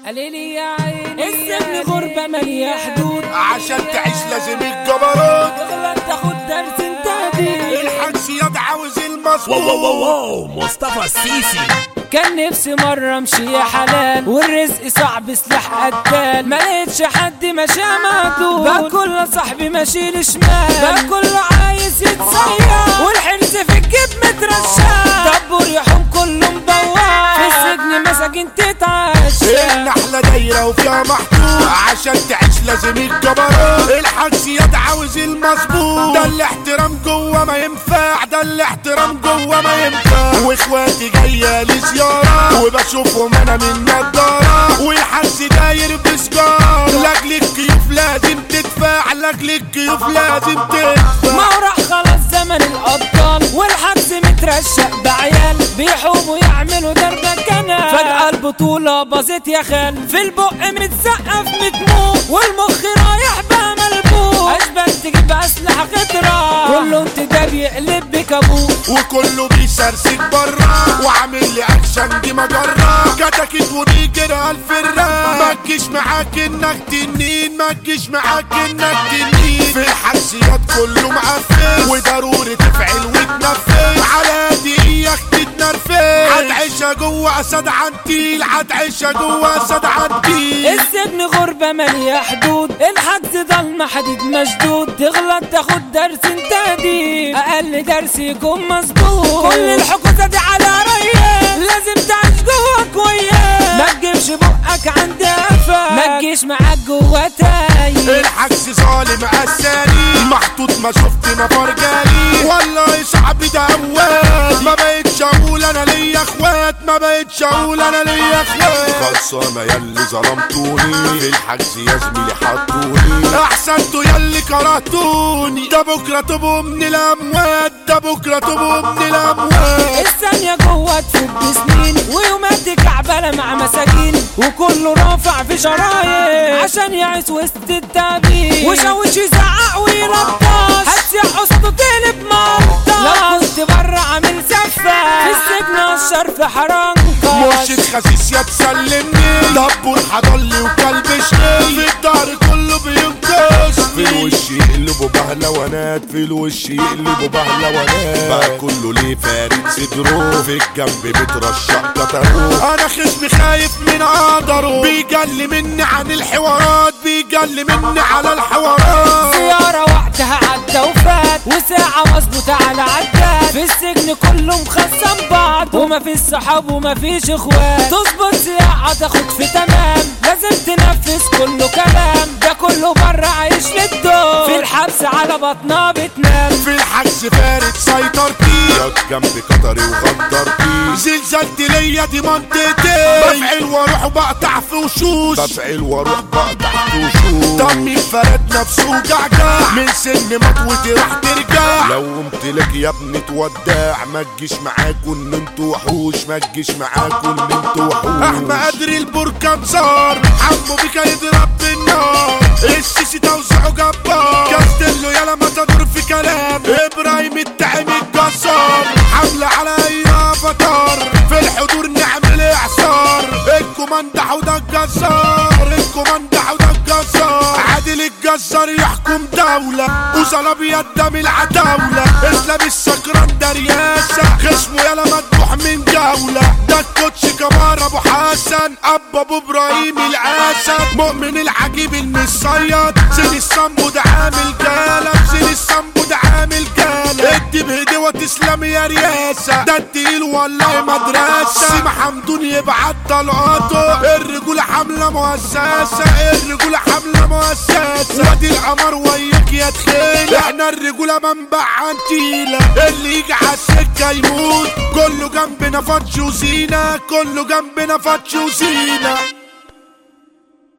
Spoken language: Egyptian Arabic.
قليلي يا عيني السجن غربة مالية حدود عشان تعيش لازم الجبروت اغلط تاخد درس انت دي الحجز يد عاوز واو واو المظبوط واو واو مصطفى السيسي كان نفسي مرة امشي يا حلال والرزق صعب سلاح قتال ما لقيتش حد ماشي معدول بقى كل صاحبي ماشي لشمال بقى كله عايز يتصير والحرز في الجيب مترشح دبور يحوم كله مدور في السجن مساجين تتعشى النحلة دايرة وفيها محطوط عشان تعيش لازم الجبروت الحجز يد عاوز المظبوط ده الاحترام جوه ما ينفع ده الاحترام جوه ما ينفع واخواتي جاية لي زيارة وبشوفهم انا من نضارة والحجز داير بسجارة لاجل الكيوف لازم تدفع لاجل الكيوف لازم تدفع ما هو راح خلاص زمن الابطال والحبس مترشق بعيال بيحوموا يعملوا دربة كنال فجأة البطولة باظت يا خال في البق متسقف متموت والمخ رايح بقى ملبوس اشبال تجيب اسلحة خضرا كله انت ده بيقلب بكابوس وكله بيسرسك برا وعامل لي اكشن دي مجرة كتكت وبيجري الفرة ما تجيش معاك انك تنين ما تجيش معاك انك تنين في الحسيات كله مقفل وضروري تفعل وتنفذ على دقيقك تتنرفز هتعيشها جوه اسد عنتيل هتعيشها جوه اسد عنتيل السجن غربة مالية حدود الحجز ضلمة حديد مشدود تغلط تاخد درس انت دي اقل درس يكون مظبوط كل الحكومة دي على ريان لازم تعيش جوا كويس ما تجيبش بقك عند قفا ما تجيش معاك جوا تايه الحجز ظالم اساني محطوط ما شفت نفر جالي والله صاحبي ده اول ما بقتش اقول انا ليا اخوات ما بقتش اقول انا ليا اخوات خلصانه ياللي ظلمتوني في الحجز يا زميلي حطوني احسنتوا ياللي كرهتوني ده بكره تبقوا من الاموات ده بكره تبقوا من الاموات الثانية جوه تفك سنين ويومات كعبلة مع مساكين وكله رافع في شرايط عشان يعيش وسط التعبير وشوش يزعق ويلطش هتسيح قصته تقلب مرطش لو كنت بره عامل سفة في السجن اشر في حرنكش مرشد خسيس يا تسلمني دبور حضلي وكلبشني في الدار كله بينكشني في الوش يقلبوا بهلوانات في الوش يقلبوا بهلوانات بقى كله ليه فارد صدره في الجنب بترشق كتره انا خصمي خايف من قدره بيجلي مني عن الحوارات بيجلي مني على الحوارات زيارة وقتها عدى وفات وساعة مظبوطة على عداد في السجن كله مخصم بعض وما فيش صحاب وما فيش اخوات تظبط ساعة تاخد في تمام لازم تنفذ كله كلام ده كله بره عايش للدور في الحبس على بطنها بتنام في الحجز فارد سيطرتي ياض جنب قطري وغدرتي زلزلت ليا دي منطقتي بفعل واروح بقطع في وشوش بفعل واروح بقطع في وشوش دمي فرد نفسه وجعجع من سن مطوتي راح ترجع لو قمت لك يا ابني تودع ما تجيش معاكوا ان انتوا وحوش ما تجيش معاكوا ان انتوا وحوش احمد قدري البركان صار حمو بيك يضرب بالنار السيسي توزيعه جبار كاستيلو يلا ما تدور في كلام ابراهيم التعب الجزار حملة على اي افاتار في الحضور نعمل اعصار الكوماندا حوده الجزار الكوماندا حوده الجزار عادل الجزار يحكم دولة وصلب يد من العتاولة اسلام السكران ده رياسة خصمه يلا مذبوح من جولة ده الكوتش كمار ابو حسن ابو ابو ابراهيم الاسد مؤمن العجيب المصيد زين الصنبو ده عامل جالب زين الصنبو ده عامل جالب ادي بهدي وتسلم يا رياسة ده التقيل والله مدرسة سيما حمدون يبعت طلقاته الرجولة حملة مؤسسة الرجولة حملة مؤسسة وادي القمر وياك يا تخيل احنا الرجولة منبع عنتيلة اللي يجي على السكة يموت كله جنبنا فتش وزينة كله جنبنا فتش وزينة